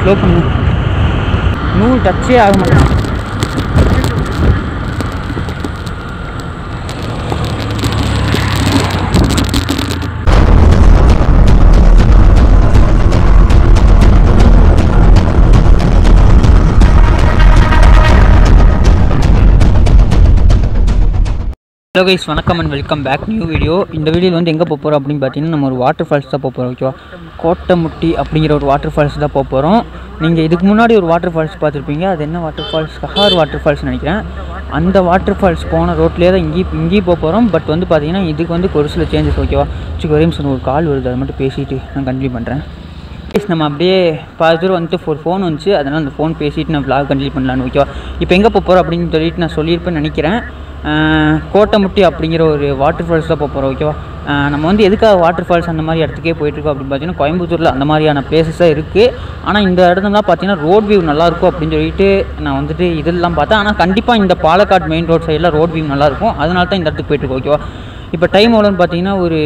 Slow பண்ணு நூல் டச்சே ஆக மாட்டேன் ஹலோ கைஸ் வணக்கம் and welcome back new video இந்த வீடியோவில் வந்து எங்கே போக போகிறோம் அப்படின்னு பார்த்தீங்கன்னா நம்ம ஒரு வாட்டர் ஃபால்ஸ் தான் போக போகிறோம் ஓகேவா கோட்டமுட்டி அப்படிங்கிற ஒரு வாட்டர் ஃபால்ஸ் தான் போக போகிறோம் நீங்கள் இதுக்கு முன்னாடி ஒரு வாட்டர் ஃபால்ஸ் பார்த்துருப்பீங்க அது என்ன வாட்டர் ஃபால்ஸ் கஹார் வாட்டர் ஃபால்ஸ் நினைக்கிறேன் அந்த வாட்டர் ஃபால்ஸ் போன ரோட்லேயே தான் இங்கேயும் இங்கேயும் போக போகிறோம் பட் வந்து பார்த்தீங்கன்னா இதுக்கு வந்து ஒரு சில சேஞ்சஸ் ஓகேவா சரி ஒரே நிமிஷம் ஒரு கால் வருது அதை மட்டும் பேசிட்டு நான் கண்டினியூ பண்ணுறேன் ப்ளீஸ் நம்ம அப்படியே பாதி தூரம் வந்துட்டு ஒரு ஃபோன் வந்துச்சு அதனால் அந்த ஃபோன் பேசிட்டு நான் vlog கண்டினியூ பண்ணலான்னு ஓகேவா இப்போ எங்கே போக போகிறோம் அப்படின்னு சொல்லிட்டு நான் சொல்லியிருப்பேன்னு நினைக்கிறேன் ஆஹ் கோட்டமுட்டி அப்படிங்கிற ஒரு வாட்டர் ஃபால்ஸ் தான் போக போகிறோம் ஓகேவா ஆஹ் நம்ம வந்து எதுக்காக வாட்டர் ஃபால்ஸ் அந்த மாதிரி இடத்துக்கே போயிட்டுருக்கோம் அப்படின்னு பார்த்தீங்கன்னா கோயம்புத்தூரில் அந்த மாதிரியான பிளேசஸ் தான் இருக்குது ஆனால் இந்த இடத்துலாம் பார்த்தீங்கன்னா ரோட் வியூ நல்லாயிருக்கும் அப்படின்னு சொல்லிட்டு நான் வந்துட்டு இதெல்லாம் பார்த்தேன் ஆனால் கண்டிப்பாக இந்த பாலக்காடு மெயின் ரோட் சைடில் ரோட் வியூ நல்லாயிருக்கும் அதனால தான் இந்த இடத்துக்கு போயிட்டுருக்கோம் ஓகேவா இப்போ டைம் எவ்வளோன்னு பார்த்தீங்கன்னா ஒரு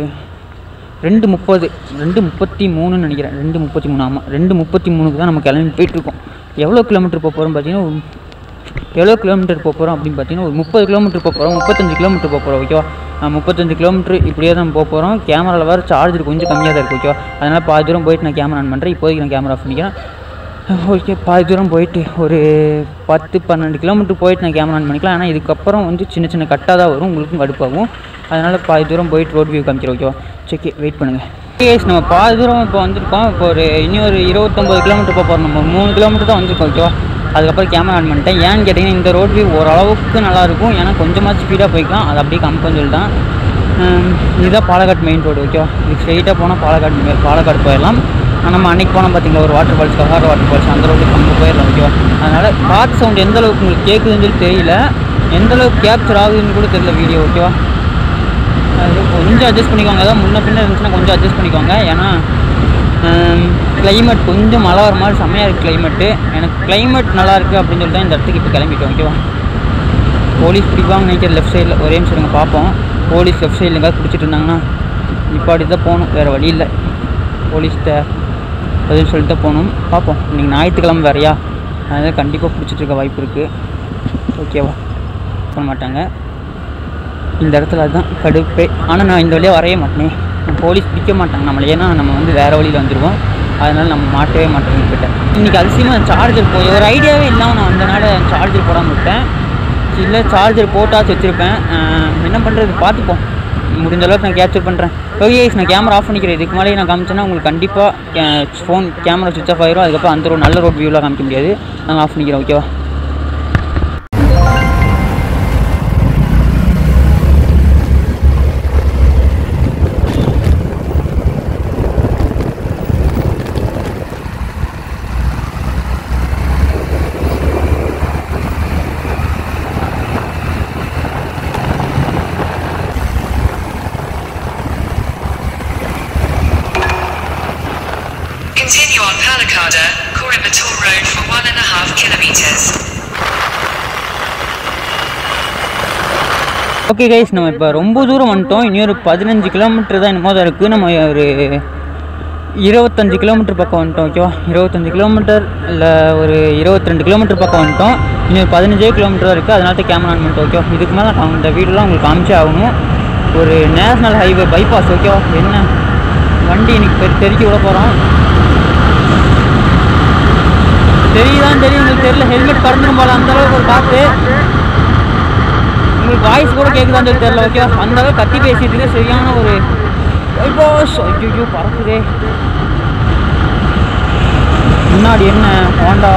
ரெண்டு முப்பது ரெண்டு முப்பத்தி மூணுன்னு நினைக்கிறேன் ரெண்டு முப்பத்தி மூணு ஆமாம் ரெண்டு முப்பத்தி மூணுக்கு தான் நம்ம கிளம்பி போயிட்டுருக்கோம் எவ்வளோ கிலோமீட்டர் போக போகிறோம் பார்த்தீங்கன்னா ஒரு எவ்வளோ கிலோமீட்டர் போக போகிறோம் அப்படின்னு பார்த்தீங்கன்னா ஒரு முப்பது கிலோமீட்டர் போக போகிறோம் முப்பத்தஞ்சு கிலோமீட்டர் போக போகிறோம் ஓகேவா ஆ, முப்பத்தஞ்சு கிலோமீட்டர் இப்படியே தான் போக போகிறோம் கேமராவில் வேறு சார்ஜர் கொஞ்சம் கம்மியாக தான் இருக்குது ஓகேவா அதனால் பாதி தூரம் போயிட்டு நான் கேமரா ஆன் பண்ணுறேன் இப்போதைக்கு நான் கேமரா ஆஃப் பண்ணிக்கிறேன் ஓகே பாதி தூரம் போயிட்டு ஒரு பத்து பன்னெண்டு கிலோமீட்டர் போயிட்டு நான் கேமரா ஆன் பண்ணிக்கலாம் ஆனால் இதுக்கப்புறம் வந்து சின்ன சின்ன கட்டாக தான் வரும் உங்களுக்கும் கடுப்பாகும் அதனால் பாதி தூரம் போயிட்டு ரோட் வியூ காமிக்கிறேன் ஓகேவா சரி வெயிட் பண்ணுங்கள் கேஸ் நம்ம பாதி தூரம் இப்போ வந்திருக்கோம் இப்போ ஒரு இனி ஒரு இருபத்தொம்பது கிலோமீட்டர் போக போகிறோம் நம்ம ஒரு மூணு கிலோமீட்டர் தான் வந்திருக்கோம் ஓகேவா அதுக்கப்புறம் கேமரா ஆன் பண்ணிட்டேன் ஏன்னு கேட்டிங்கன்னா இந்த ரோட் வியூ ஓரளவுக்கு நல்லாயிருக்கும் ஏன்னா கொஞ்சமாக ஸ்பீடாக போய்க்கலாம் அது அப்படியே கம்பன்னு சொல்லிட்டான் ஹம், இதுதான் பாலக்காடு மெயின் ரோடு ஓகேவா இது ஸ்ட்ரெயிட்டாக போனால் பாலக்காடு மே- பாலக்காடு போயிடலாம் ஆனால் நம்ம அன்னைக்கு போனோம் பார்த்தீங்களா ஒரு வாட்டர் ஃபால்ஸ் கஹார் வாட்டர் ஃபால்ஸ் அந்த ரோட்டுக்கு அங்கே போயிடலாம் ஓகேவா அதனால் காற்று சவுண்ட் எந்த அளவுக்கு உங்களுக்கு கேட்குதுன்னு சொல்லி தெரியல எந்த அளவுக்கு கேப்சர் ஆகுதுன்னு கூட தெரியல வீடியோ ஓகேவா அது கொஞ்சம் அட்ஜஸ்ட் பண்ணிக்கோங்க அதான் முன்ன பின்ன இருந்துச்சுன்னா கொஞ்சம் அட்ஜஸ்ட் பண்ணிக்கோங்க ஏன்னா கிளைமேட் கொஞ்சம் மழை வர மாதிரி செம்மையாக இருக்குது கிளைமேட்டு எனக்கு கிளைமேட் நல்லா இருக்குது அப்படின்னு சொல்லிட்டு தான் இந்த இடத்துக்கு இப்போ கிளம்பிட்டோம் ஓகேவா போலீஸ் பிடிப்பாங்க நினைக்கிற லெஃப்ட் சைடில் ஒரே நிமிஷம் இருங்க பார்ப்போம் போலீஸ் லெஃப்ட் சைடில் எங்கேயாவது பிடிச்சிட்டு இருந்தாங்கன்னா நிப்பாடி தான் போகணும் வேறு வழி இல்லை போலீஸ்கிட்ட பதில் சொல்லிட்டு தான் போகணும் பார்ப்போம் இன்றைக்கி ஞாயிற்றுக்கிழமை வேறையா அதனால் கண்டிப்பாக பிடிச்சிட்டு இருக்க வாய்ப்பு இருக்குது ஓகேவா பண்ண மாட்டாங்க இந்த இடத்துல அதுதான் கடுப்பே ஆனால் நான் இந்த வழியாக வரைய மாட்டேனே போலீஸ் பிடிக்க மாட்டாங்க நம்மளை ஏன்னா நம்ம வந்து வேறு வழியில் வந்துடுவோம் அதனால் நம்ம மாட்டவே மாட்டோம் கிட்ட இன்றைக்கி அதிசயமாக சார்ஜர் போய் ஒரு ஐடியாவே இல்லாமல் நான் வந்தனால சார்ஜர் போடாமல் விட்டேன் இல்லை சார்ஜர் போட்டாச்சு வச்சுருப்பேன் என்ன பண்ணுறது பார்த்துப்போம் முடிஞ்ச அளவுக்கு நான் கேப்சர் பண்ணுறேன் ஓகே நான் கேமரா ஆஃப் பண்ணிக்கிறேன் இதுக்கு மேலே நான் காமிச்சேன்னா உங்களுக்கு கண்டிப்பாக ஃபோன் கேமரா சுவிச் ஆஃப் ஆயிரும் அதுக்கப்புறம் அந்த ரோட் நல்ல ரோட் வியூவில் காமிக்க முடியாது நான் ஆஃப் பண்ணிக்கிறேன் ஓகேவா Continue on Palakkada, Coimbatore Road for one and a half kilometers. Okay guys நம்ம இப்போ ரொம்ப தூரம் வந்துட்டோம் இனி ஒரு பதினஞ்சு கிலோமீட்டர் தான் என்னமோ தான் இருக்குது நம்ம ஒரு இருபத்தஞ்சு கிலோமீட்டர் பக்கம் வந்துட்டோம் ஓகேவா இருபத்தஞ்சு கிலோமீட்டர் இல்லை ஒரு இருபத்தி ரெண்டு கிலோமீட்டர் பக்கம் வந்துட்டோம் இனி ஒரு பதினஞ்சே கிலோமீட்டர் தான் இருக்குது அதனால தான் கேமரா ஆன் பண்ணிட்டோம் ஓகேவா இதுக்கு மேலே நான் இந்த வீடியோலாம் உங்களுக்கு காமிச்சே ஆகணும் ஒரு நேஷ்னல் ஹைவே பைபாஸ் ஓகேவா என்ன வண்டி இன்னைக்கு பெரு தெருக்கி விட போகிறோம் தெரியுதான் தெரியும் உங்களுக்கு தெரியல ஹெல்மெட் பறந்துடும் போல அந்த அளவுக்கு ஒரு காற்று உங்களுக்கு வாய்ஸ் கூட கேட்குதான்னு சொல்லி தெரியல ஓகே அந்த அளவுக்கு கத்தி பேசிட்டு இருக்கு சரியான ஒரு பாஸ் ஐயோ பறக்குதே முன்னாடி என்ன ஹோண்டா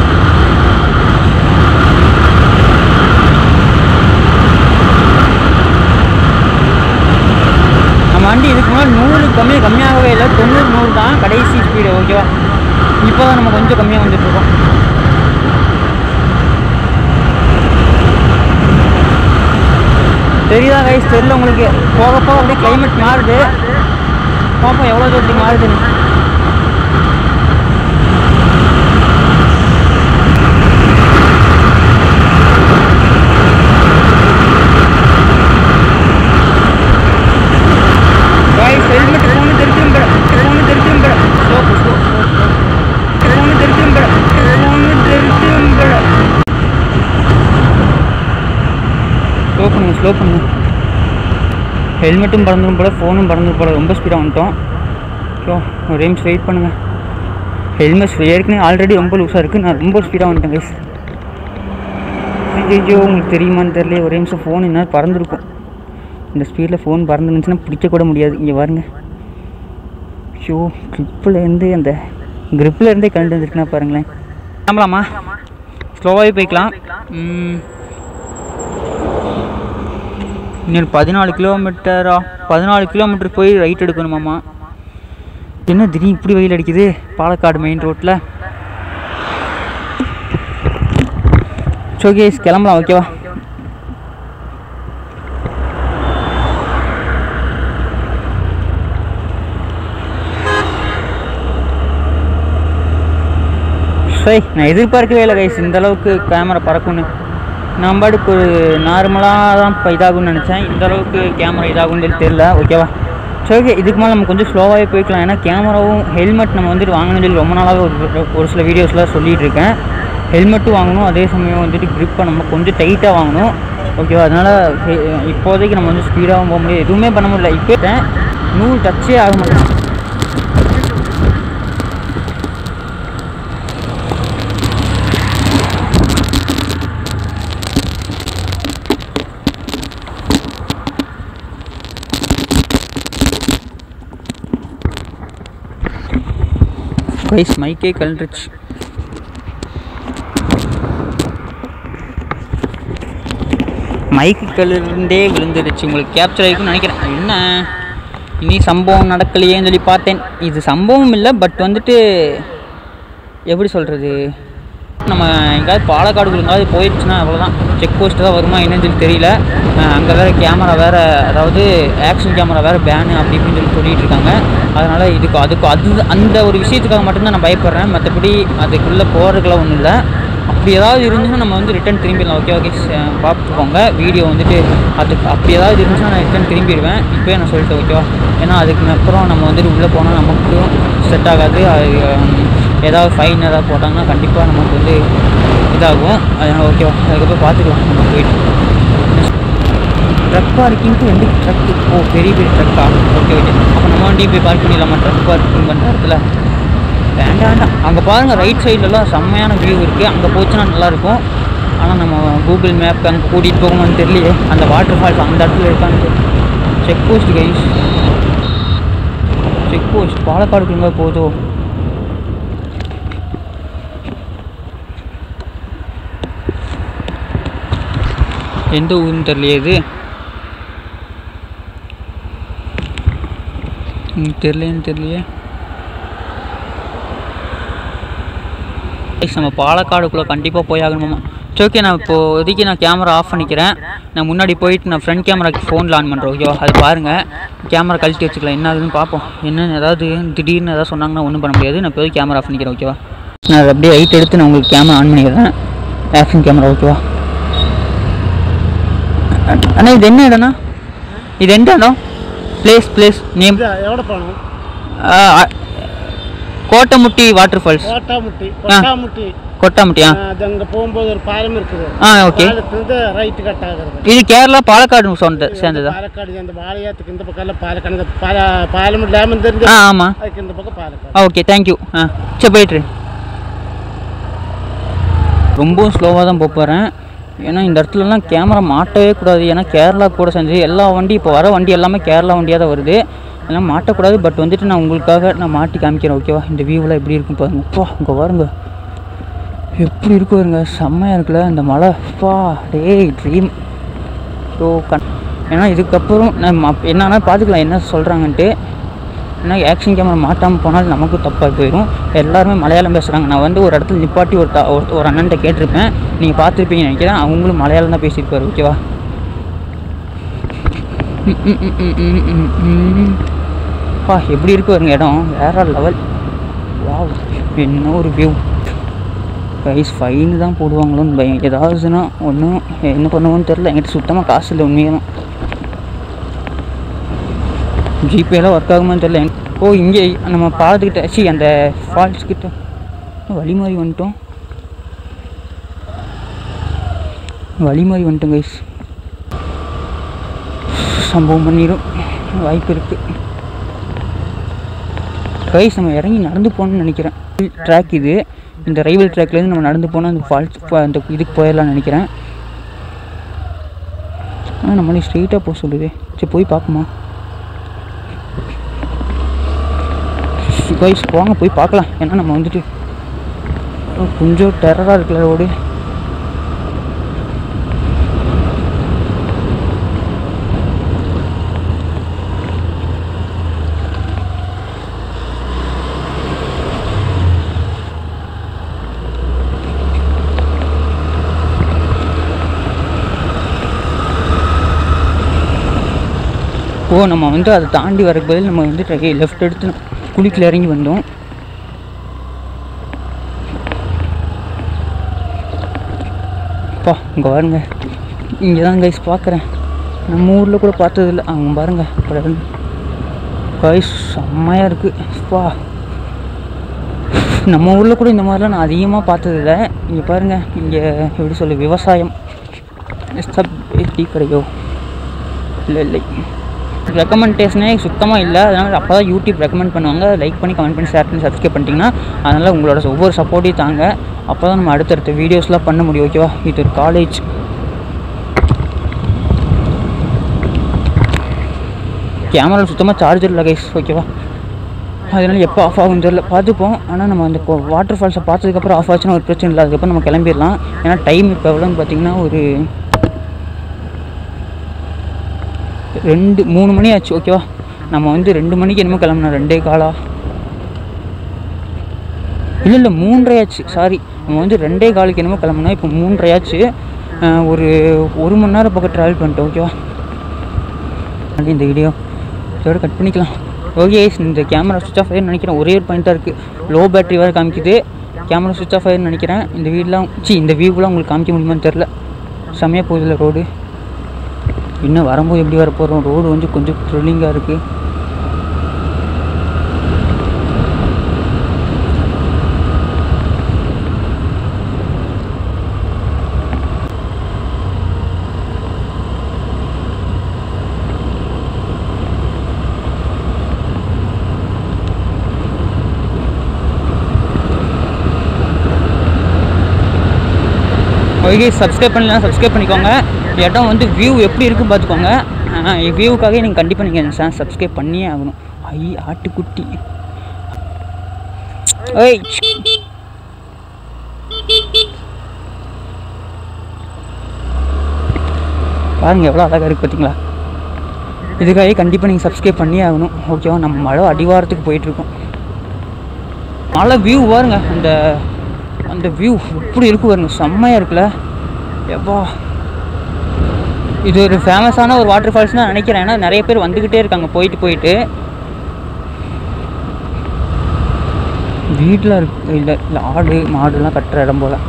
நம்ம வண்டி இதுக்கு முன்னாடி நூறு கம்மி கம்மியாகவே இல்லை தொண்ணூறு நூறு தான் கடைசி ஸ்பீடு ஓகேவா இப்போ தான் நம்ம கொஞ்சம் கம்மியாக வந்துட்டு இருக்கோம் தெரியுதா கைஸ் தெரியல உங்களுக்கு போக போக அப்படியே கிளைமேட் மாறுது பார்ப்போம் எவ்வளோ தூரத்துக்கு மாறுதுன்னு கைஸ் ஹெல்மெட் ஃபோனு தெரிஞ்சிரும்ப ஃபோனு தெரிஞ்சிரும்ப ஸ்லோ ஸ்லோ ஃபோனு ஸ்லோ பண்ணுங்க ஹெல்மெட்டும் பறந்துடும் போல ஃபோனும் பறந்துடும் போல ரொம்ப ஸ்பீடாக வந்துட்டோம் ஸோ ஒரு நிமிஷம் வெயிட் பண்ணுங்கள் ஹெல்மெட் ஏற்கனவே ஆல்ரெடி ரொம்ப லூஸாக இருக்குது நான் ரொம்ப ஸ்பீடாக வந்துட்டேன் கைஸ் ஐயோ உங்களுக்கு தெரியுமான்னு தெரியல ஒரே நிமிஷம் ஃபோன் என்ன பறந்துருக்கும் இந்த ஸ்பீடில் ஃபோன் பறந்துருந்துச்சுன்னா பிடிக்க கூட முடியாது இங்கே பாருங்க ஷோ கிளிப்பில் இருந்து அந்த கிரிப்பில் இருந்தே கண்டு வந்துருக்குன்னா பாருங்களேன் கிளம்பலாமா ஸ்லோவாகவே போய்க்கலாம் ம், இன்னொரு பதினாலு கிலோமீட்டரா பதினாலு கிலோமீட்டர் போய் ரைட் எடுக்கணுமாம்மா என்ன திடீர்னு இப்படி வெயில் அடிக்குது பாலக்காடு மெயின் ரோட்டில் ஷோகேஸ் கிளம்பலாம் ஓகேவா சரி நான் எதிர்பார்க்கவே இல்லை கைஸ் இந்த அளவுக்கு கேமரா பறக்கும்னு நான் பாட்டுக்கு ஒரு நார்மலாக தான் இப்போ இதாகும்னு நினச்சேன் இந்த அளவுக்கு கேமரா இதாகும்னு சொல்லி தெரில ஓகேவா சரி ஓகே இதுக்கு மேலே நம்ம கொஞ்சம் ஸ்லோவாகவே போய்க்கலாம் ஏன்னா கேமராவும் ஹெல்மெட் நம்ம வந்துட்டு வாங்கணும்னு சொல்லி ரொம்ப நாளாகவே ஒரு ஒரு சில வீடியோஸில் சொல்லிகிட்டு இருக்கேன் ஹெல்மெட்டும் வாங்கணும் அதே சமயம் வந்துட்டு க்ரிப்பை நம்ம கொஞ்சம் டைட்டாக வாங்கணும் ஓகேவா அதனால் இப்போதைக்கு நம்ம வந்து ஸ்பீடாகவும் போக முடியாது எதுவுமே பண்ண முடியல இப்போ நூல் டச்சே ஆக மாட்டேன் கைஸ் மைக்கே கலண்டுருச்சு மைக்கு கலருந்தே விழுந்துருச்சு உங்களுக்கு கேப்சர் ஆகிருக்கும்னு நினைக்கிறேன் என்ன இனி சம்பவம் நடக்கலையேன்னு சொல்லி பார்த்தேன் இது சம்பவம் இல்லை பட் வந்துட்டு எப்படி சொல்கிறது நம்ம எங்கேயாவது பாலக்காடு எங்காவது போயிடுச்சுன்னா அவ்வளோதான் செக் போஸ்ட் தான் வருமா என்னன்னு சொல்லி தெரியல அங்கே வேறு கேமரா வேறு அதாவது ஆக்ஷன் கேமரா வேறு பேனு அப்படி இப்படின்னு சொல்லி சொல்லிட்டு இருக்காங்க அதனால் இதுக்கு அதுக்கு அது அந்த ஒரு விஷயத்துக்காக மட்டும்தான் நான் பயப்படுறேன் மற்றபடி அதுக்குள்ளே போகிறதுக்குலாம் ஒன்றும் இல்லை அப்படி ஏதாவது இருந்துச்சுன்னா நம்ம வந்து ரிட்டன் திரும்பிடலாம் ஓகே ஓகே பார்த்துக்கோங்க வீடியோ வந்துட்டு அதுக்கு அப்படி ஏதாவது இருந்துச்சுன்னா நான் ரிட்டன் திரும்பிடுவேன் இப்போயே நான் சொல்லிட்டேன் ஓகேவா ஏன்னா அதுக்கு அப்புறம் நம்ம வந்துட்டு உள்ளே போனால் நமக்கும் செட் ஆகாது அது ஹம், ஏதாவது ஃபைன் ஏதாவது போட்டாங்கன்னா கண்டிப்பாக நமக்கு வந்து இதாகும் அதனால் ஓகேவா அதுக்கப்புறம் பார்த்துக்கலாம் நம்ம போயிட்டு ட்ரக் பார்க்கிங்க்கு ரெண்டு ட்ரக்கு ஓ பெரிய பெரிய ட்ரக்கா ஓகே ஓகே அப்போ நம்ம வண்டியும் போய் பார்க் பண்ணிடலாமா ட்ரக் பார்க்கிங் பண்ணுற இடத்துல வேண்டாம் வேண்டாம் அங்கே பாருங்கள் ரைட் சைட்லலாம் செம்மையான வியூ இருக்குது அங்கே போச்சுன்னா நல்லாயிருக்கும் ஆனால் நம்ம கூகுள் மேப் அங்கே கூட்டிகிட்டு போகணும்னு தெரியலையே அந்த வாட்டர் ஃபால்ஸ் அந்த இடத்துல இருக்கான்னு check post guys check post பாலக்காடுக்குள்ள போதோ எந்த ஊருன்னு தெரியலையே இது ம், தெரியலையேன்னு தெரியலையே Guys, நம்ம பாலக்காடுக்குள்ளே கண்டிப்பாக போய் ஆகணுமாமா சரி ஓகே நான் இப்போதைக்கு நான் கேமரா ஆஃப் பண்ணிக்கிறேன் நான் முன்னாடி போயிட்டு நான் ஃப்ரண்ட் கேமராக்கு ஃபோனில் ஆன் பண்ணுறேன் ஓகேவா அது பாருங்கள் கேமரா கழட்டி வச்சுக்கலாம் என்ன ஆகுதுன்னு பார்ப்போம் என்னென்னு ஏதாவது திடீர்னு ஏதாவது சொன்னாங்கன்னா ஒன்றும் பண்ண முடியாது நான் இப்போதைக்கு கேமரா ஆஃப் பண்ணிக்கிறேன் ஓகேவா நான் அதை அப்படியே ஹைட் எடுத்து நான் உங்களுக்கு கேமரா ஆன் பண்ணிக்கிறேன் ஆக்ஷன் கேமரா ஓகேவா அண்ணா இது என்ன இடம்ண்ணா இது எந்த இடம் பிளேஸ் பிளேஸ் நேம் இது எവിടെ போகணும் கோட்டமுட்டி வாட்டர் ஃபால்ஸ் கோட்டாமுட்டி கொட்டாமுட்டி கொட்டாமுட்டியா அது அங்கே போகும்போது ஒரு பாலம் இருக்குது ஆ ஓகே பாலத்துலேருந்து ரைட்டு கட் ஆகுறது இது கேரளா பாலக்காடு சொந்த சேர்ந்ததா பாலக்காடு அந்த வாழையாத்துக்கு இந்த பக்கம் எல்லாம் பாலக்காடு இந்த பால பாலம் டேம் தெரிஞ்சு ஆ ஆமாம் அதுக்கு இந்த பக்கம் பாலக்காடு ஆ ஓகே தேங்க்யூ ஆ சரி போயிட்டுரு ரொம்பவும் ஸ்லோவாக தான் போக போகிறேன் ஏன்னா இந்த இடத்துலலாம் கேமரா மாட்டவே கூடாது ஏன்னா கேரளா கூட செஞ்சு எல்லா வண்டி இப்போ வர வண்டி எல்லாமே கேரளா வண்டியாக தான் வருது எல்லாம் மாட்டக்கூடாது பட் வந்துட்டு நான் உங்களுக்காக நான் மாட்டி காமிக்கிறேன் ஓகேவா இந்த வியூவில் எப்படி இருக்கும் பாருங்க அப்பா இங்கே பாருங்க எப்படி இருக்கு பாருங்க செம்மையாக இருக்குல்ல இந்த மலை அப்பா டேய் ட்ரீம் ஸோ கண் ஏன்னா இதுக்கப்புறம் நம்ம அப்- என்னன்னா பார்த்துக்கலாம் என்ன சொல்கிறாங்கன்ட்டு ஏன்னா ஆக்ஷன் கேமரா மாட்டாமல் போனால் நமக்கு தப்பாக போயிடும் எல்லாருமே மலையாளம் பேசுகிறாங்க நான் வந்து ஒரு இடத்துல நிப்பாட்டி ஒரு த- ஒரு- ஒரு அண்ணன்ட்ட கேட்டிருப்பேன் நீங்கள் பார்த்துருப்பீங்கன்னு நினைக்கிறேன் அவங்களும் மலையாளம் தான் பேசியிருப்பாரு ஓகேவா ம், ம், ம், ம், ம், ம், ம். பா எப்படி இருக்கு பாருங்க இடம் வேற லெவல் வாவ் என்ன ஒரு வியூ ப்ரைஸ் ஃபைன் தான் போடுவாங்களோன்னு பயம் ஏதாவதுன்னா ஒன்றும் என்ன பண்ணுவோன்னு தெரில என்கிட்ட சுத்தமாக காசு இல்லை உண்மையாக ஜிபேலாம் ஒர்க் ஆகுமான்னு தெரில ஓ இங்கே நம்ம பாலத்துக்கிட்ட சி அந்த ஃபால்ஸ் கிட்ட வழி மாதிரி வந்துட்டோம் வழி மாதிரி வந்துட்டோம் கைஸ் சம்பவம் பண்ணிடும் வாய்ப்பு இருக்குது கைஸ் நம்ம இறங்கி நடந்து போகணும்னு நினைக்கிறேன் ட்ராக் இது இந்த ரயில்வே ட்ராக்லேருந்து நம்ம நடந்து போனால் அந்த ஃபால்ஸ் அந்த இதுக்கு போயிடலாம்னு நினைக்கிறேன் ஆனால் நம்மளே ஸ்ட்ரெயிட்டாக போக சொல்லுது சரி போய் பார்ப்போமா கைஸ் போங்க போய் பார்க்கலாம் ஏன்னா நம்ம வந்துட்டு கொஞ்சம் டெரராக இருக்குல்ல ரோடு ஓ நம்ம வந்து அதை தாண்டி வரக்கு பதில் நம்ம வந்து லெஃப்ட் எடுத்து குளிக்கல இறங்கி வந்தோம் அப்பா இங்கே பாருங்க இங்கே தான் கைஸ் பார்க்குறேன் நம்ம ஊரில் கூட பார்த்ததில்ல அங்கே பாருங்க கைஸ் செம்மையாக இருக்குது பா நம்ம ஊரில் கூட இந்த மாதிரிலாம் நான் அதிகமாக பார்த்ததில்ல இங்கே பாருங்கள் இங்கே எப்படி சொல்ல விவசாயம் சப் டீ கடையோ இல்லை இல்லை ரெக்கமெண்டேஷனே சுத்தமாக இல்லை அதனால் அப்போ தான் யூடியூப் ரெக்கமெண்ட் பண்ணுவாங்க லைக் பண்ணி கமெண்ட் பண்ணி ஷேர் பண்ணி சப்ஸ்கிரைப் பண்ணிட்டீங்கன்னா அதனால் உங்களோட ஒவ்வொரு சப்போர்ட்டையும் தாங்க அப்போ தான் நம்ம அடுத்தடுத்த வீடியோஸ்லாம் பண்ண முடியும் ஓகேவா இது ஒரு காலேஜ் கேமராவில் சுத்தமாக சார்ஜர் இல்லை கைஸ் ஓகேவா அதனால எப்போ ஆஃப் ஆகும் தெரியல பார்த்துப்போம் ஆனால் நம்ம அந்த வாட்டர் ஃபால்ஸை பார்த்ததுக்கப்புறம் ஆஃப் ஆச்சுன்னா ஒரு பிரச்சனை இல்லை அதுக்கப்புறம் நம்ம கிளம்பிடலாம் ஏன்னா டைம் இப்போ எவ்வளோன்னு பார்த்தீங்கன்னா ஒரு ரெண்டு மூணு மணி ஆச்சு ஓகேவா நம்ம வந்து ரெண்டு மணிக்கு என்னமோ கிளம்புனோம் ரெண்டே காலா இல்லை இல்லை மூன்றரை ஆச்சு சாரி நம்ம வந்து ரெண்டே காலுக்கு என்னமோ கிளம்புனோம் இப்போ மூன்றரை ஆச்சு அஹ் ஒரு ஒரு மணி நேரம் பக்கம் ட்ராவல் பண்ணிட்டோம் ஓகேவா அப்படி இந்த வீடியோ இதோட கட் பண்ணிக்கலாம் ஓகே இந்த கேமரா சுவிச் ஆஃப் ஆயிரும் நினைக்கிறேன் ஒரே ஒரு பாயிண்ட்டாக இருக்குது லோ பேட்டரி வேறு காமிக்குது கேமரா சுவிச் ஆஃப் ஆயிரும் நினைக்கிறேன் இந்த வீடெலாம் சி இந்த வியூலாம் உங்களுக்கு காமிக்க முடியுமான்னு தெரில செம்மையாக போகுதுல ரோடு இன்னும் வரும்போது எப்படி வர போகிறோம் ரோடு வந்து கொஞ்சம் த்ரில்லிங்காக இருக்குது ஓகே சப்ஸ்கிரைப் பண்ணலாம் சப்ஸ்கிரைப் பண்ணிக்கோங்க இடம் வந்து வியூ எப்படி இருக்குன்னு பார்த்துக்கோங்க வியூவுக்காகவே நீங்கள் கண்டிப்பாக நீங்கள் இந்த சேனல் சப்ஸ்கிரைப் பண்ணியே ஆகணும் ஐ ஆட்டுக்குட்டி ஓய் பாருங்க எவ்வளோ அழகாக இருக்குது பார்த்தீங்களா இதுக்காகவே கண்டிப்பாக நீங்கள் சப்ஸ்கிரைப் பண்ணியே ஆகணும் ஓகேவா நம்ம மழை அடிவாரத்துக்கு போயிட்டுருக்கோம் மழை வியூ பாருங்க அந்த அந்த வியூ எப்படி இருக்கு பாருங்க செம்மையாக இருக்குல்ல எப்பா இது ஒரு ஃபேமஸான ஒரு வாட்டர் ஃபால்ஸ் தான் நினைக்கிறேன் ஏன்னா நிறைய பேர் வந்துக்கிட்டே இருக்காங்க போயிட்டு போயிட்டு வீட்டில் இருக்கு இல்லை இல்லை ஆடு மாடுலாம் கட்டுற இடம் போல்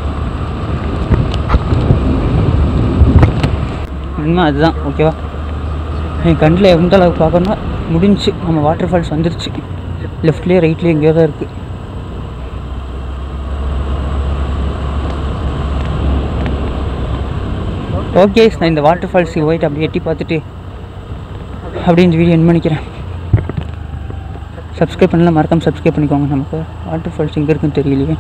உண்மை அதுதான் ஓகேவா என் கண்ணில் எந்த அளவுக்கு பார்க்கணும்னா முடிஞ்சு நம்ம வாட்டர் ஃபால்ஸ் வந்துருச்சு லெஃப்ட்லேயே ரைட்லேயே எங்கேயோ தான் இருக்குது ஓகே நான் இந்த வாட்டர் ஃபால்ஸுக்கு போயிட்டு அப்படியே எட்டி பார்த்துட்டு அப்படியே இந்த வீடியோ என் பண்ணிக்கிறேன் சப்ஸ்கிரைப் பண்ணலாம் மறக்காம சப்ஸ்கிரைப் பண்ணிக்கோங்க நமக்கு வாட்டர் ஃபால்ஸ் எங்கே இருக்குன்னு தெரியலையே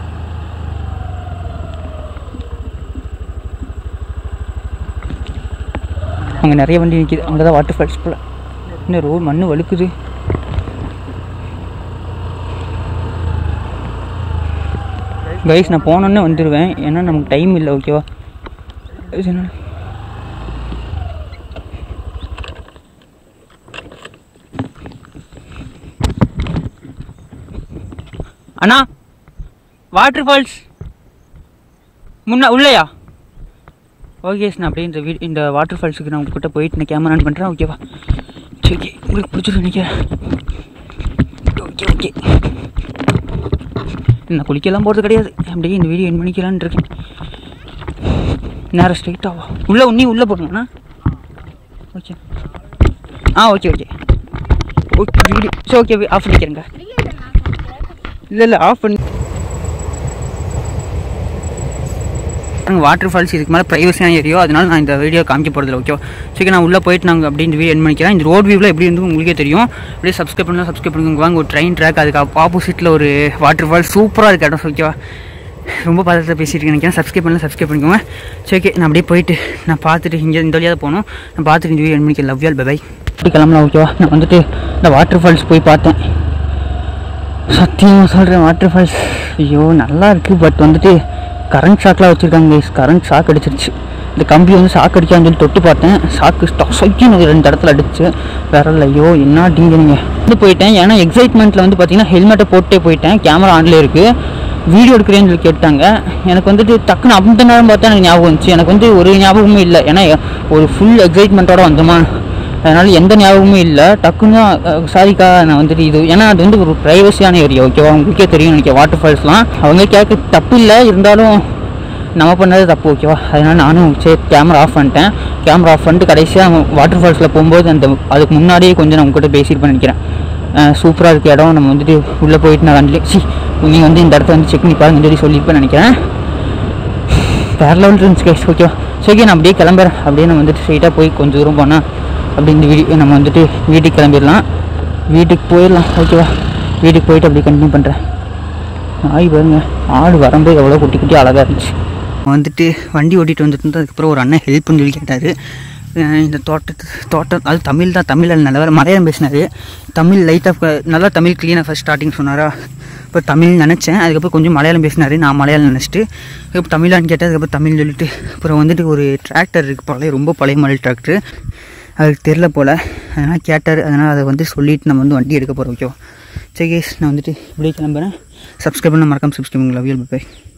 அங்கே நிறைய வண்டி நிற்கிது அங்கே தான் வாட்டர் ஃபால்ஸ் போல் இன்னும் ரோடு மண் வழுக்குது கைஸ் நான் போனோன்னே வந்துடுவேன் ஏன்னா நமக்கு டைம் இல்லை ஓகேவா இது என்ன அண்ணா வாட்டர் ஃபால்ஸ் முன்ன உள்ளையா ஓகே நான் அப்படியே இந்த வீ இந்த வாட்டர் ஃபால்ஸுக்கு நான் உங்ககிட்ட போயிட்டு நான் கேமரா ஆன் பண்ணுறேன் ஓகேவா சரி ஓகே உங்களுக்கு பிடிச்சிட்டு நினைக்கிறேன் ஓகே ஓகே நான் குளிக்கலாம் போகிறது கிடையாது அப்படியே இந்த வீடியோ என் பண்ணிக்கலான்னு இருக்கேன் நேரம் ஸ்ட்ரைட்டாவா உள்ளே நீ உள்ளே போடுங்கண்ணா ஓகே ஆ ஓகே ஓகே ஓகே வீடியோ சரி ஓகே ஆஃப் பண்ணிக்கிறேங்க இல்லை இல்லை ஆஃப் பண்ணி வாட்டர் ஃபால்ஸ் இதுக்கு மேலே ப்ரைவசியான ஏரியா அதனால நான் இந்த வீடியோ காமிக்க போகிறதில்ல ஓகே சரி நான் உள்ளே போயிட்டு நாங்கள் அப்படி இந்த வீடியோ என் பண்ணிக்கிறேன் இந்த ரோட் வியூவில் எப்படி இருந்து உங்களுக்கே தெரியும் அப்படியே சப்ஸ்கிரைப் பண்ணலாம் சப்ஸ்கிரைப் பண்ணுங்க வாங்க ஒரு ட்ரெயின் ட்ராக் அதுக்கு ஆப்போசிட்டில் ஒரு வாட்டர் ஃபால்ஸ் சூப்பராக இருக்கு இடம் ஓகேவா ரொம்ப பதத்தில் பேசிட்டு நினைக்கிறேன் சப்ஸ்கிரைப் பண்ணலாம் சப்ஸ்கிரைப் பண்ணிக்கோங்க சரி ஓகே நான் அப்படியே போயிட்டு நான் பார்த்துட்டு இங்கே இந்த வழியாக தான் போகணும் நான் பார்த்துட்டு இந்த வீடியோ என் பண்ணிக்க லவ் யால் பை அப்படி கிளம்பலாம் ஓகேவா நான் வந்துட்டு இந்த வாட்டர் ஃபால்ஸ் போய் பார்த்தேன் சத்தியமாக சொல்கிறேன் வாட்டர் ஃபால்ஸ் ஐயோ நல்லா இருக்குது பட் வந்துட்டு கரண்ட் ஷாக்லாம் வச்சுருக்காங்க கைஸ் கரண்ட் ஷாக் அடிச்சிருச்சு இந்த கம்பி வந்து ஷாக் அடிக்கான்னு சொல்லி தொட்டு பார்த்தேன் ஷாக்கு சொக்கின்னு ரெண்டு இடத்துல அடிச்சு வேற இல்லை ஐயோ என்ன டீங்க நீங்கள் வந்து போயிட்டேன் ஏன்னா எக்ஸைட்மெண்ட்டில் வந்து பார்த்தீங்கன்னா ஹெல்மெட்டை போட்டே போயிட்டேன் கேமரா ஆன்லேயே இருக்குது வீடியோ எடுக்கிறேன்னு சொல்லி கேட்டாங்க எனக்கு வந்துட்டு டக்குன்னு அந்த நேரம் பார்த்தா எனக்கு ஞாபகம் வந்துச்சு எனக்கு வந்து ஒரு ஞாபகமும் இல்லை ஏன்னா ஒரு ஃபுல் எக்ஸைட்மெண்ட்டோட வந்தோமா அதனால எந்த ஞாபகமும் இல்லை டக்குன்னு அஹ், சாரிக்கா நான் வந்துட்டு இது ஏன்னா அது வந்து ஒரு ப்ரைவசியான ஏரியா ஓகேவா உங்களுக்கே தெரியும் நினைக்கிறேன் வாட்டர் ஃபால்ஸ்லாம் அவங்க கேட்க தப்பு இல்லை இருந்தாலும் நம்ம பண்ணது தப்பு ஓகேவா அதனால நானும் சரி கேமரா ஆஃப் பண்ணிட்டேன் கேமரா ஆஃப் பண்ணிட்டு கடைசியாக வாட்டர் ஃபால்ஸில் போகும்போது அந்த அதுக்கு முன்னாடியே கொஞ்சம் நான் உங்ககிட்ட பேசியிருப்பேன் நினைக்கிறேன் சூப்பராக இருக்க இடம் நம்ம வந்துட்டு உள்ளே போயிட்டு நான் கண்ட்லே சி நீங்கள் வந்து இந்த இடத்த வந்து செக் பண்ணி பாருங்கன்னு சொல்லி சொல்லியிருப்பேன் நினைக்கிறேன் வேறு லெவல் இருந்துச்சு கைஸ் ஓகேவா சரி நான் அப்படியே கிளம்புறேன் அப்படியே நம்ம வந்துட்டு ஸ்ட்ரைட்டாக போய் கொஞ்சம் தூரம் போனால் அப்படி இந்த வீடியோ நம்ம வந்துட்டு வீட்டுக்கு கிளம்பிடலாம் வீட்டுக்கு போயிடலாம் ஓகேவா வீட்டுக்கு போயிட்டு அப்படியே கண்டினியூ பண்ணுறேன் நாய் பாருங்க ஆடு வரும்போது எவ்வளோ குட்டி குட்டி அழகாக இருந்துச்சு வந்துட்டு வண்டி ஓட்டிகிட்டு வந்துட்டு இருந்தோம். அதுக்கப்புறம் ஒரு அண்ணன் ஹெல்ப்னு சொல்லி கேட்டார் இந்த தோட்டத்து தோட்டம் அது தமிழ் தான் தமிழ் அது நல்ல வேலை மலையாளம் பேசினார் தமிழ் லைட்டாக நல்லா தமிழ் க்ளீனாக ஃபஸ்ட் ஸ்டார்டிங் சொன்னாரா இப்போ தமிழ் நினச்சேன் அதுக்கப்புறம் கொஞ்சம் மலையாளம் பேசினார் நான் மலையாளம் நினச்சிட்டு இப்போ தமிழான்னு கேட்டேன் அதுக்கப்புறம் தமிழ் சொல்லிட்டு அப்புறம் வந்துட்டு ஒரு டிராக்டர் இருக்குது பழைய ரொம்ப பழைய மாடல் டிராக்டர் அதுக்கு தெரில போல் அதனால் கேட்டார் அதனால் அதை வந்து சொல்லிட்டு நம்ம வந்து வண்டி எடுக்க போகிறோம் ஓகேவா சரி கேஸ் நான் வந்துட்டு இப்படியே கிளம்புறேன் சப்ஸ்கிரைப் பண்ண மறக்காம சப்ஸ்கிரைப் பண்ணுங்க லவ் யூ பை